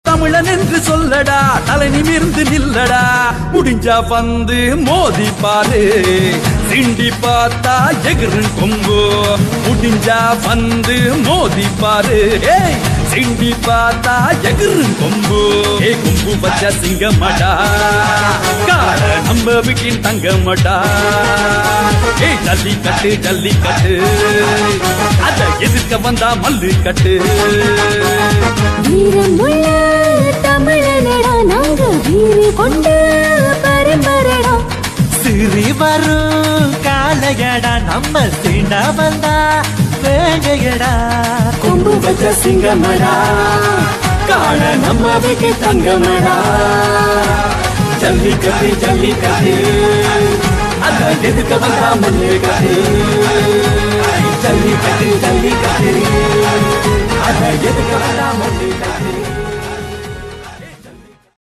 தமிழன் என்று சொல்லடா தலை நிமிர்ந்து நில்லடா முடிஞ்சா வந்து மோதி பாரு சிண்டி பார்த்தா எகிரு கொம்பு முடிஞ்சா வந்து மோதி பாரு ஏய் சிண்டி பார்த்தா எகிரு கொம்பு ஏ கொம்பு வச்ச சிங்கமடா கார நம்ம வீட்டின் தங்கமடா ஏ ஜல்லி கட்டு ஜல்லி கட்டு அத எதிர்க்க வந்தா மல்லு கட்டு வீரமுள்ள தமிழனடா நாங்க வீறு கொண்ட பரம்பரடா சிறி வரும் காலையடா நம்ம சீண்ட வந்தா வேங்கையடா கொம்பு வச்ச சிங்கமடா காண நம்ம வீட்டு தங்கமடா ஜல்லி கட்டு ஜல்லி கட்டு அத எதுக்க வந்தா மண்ணு கட்டு ஜல்லி கட்டு ஜல்லி கட்டு அத எதுக்க வந்தா மண்ணு கட்டு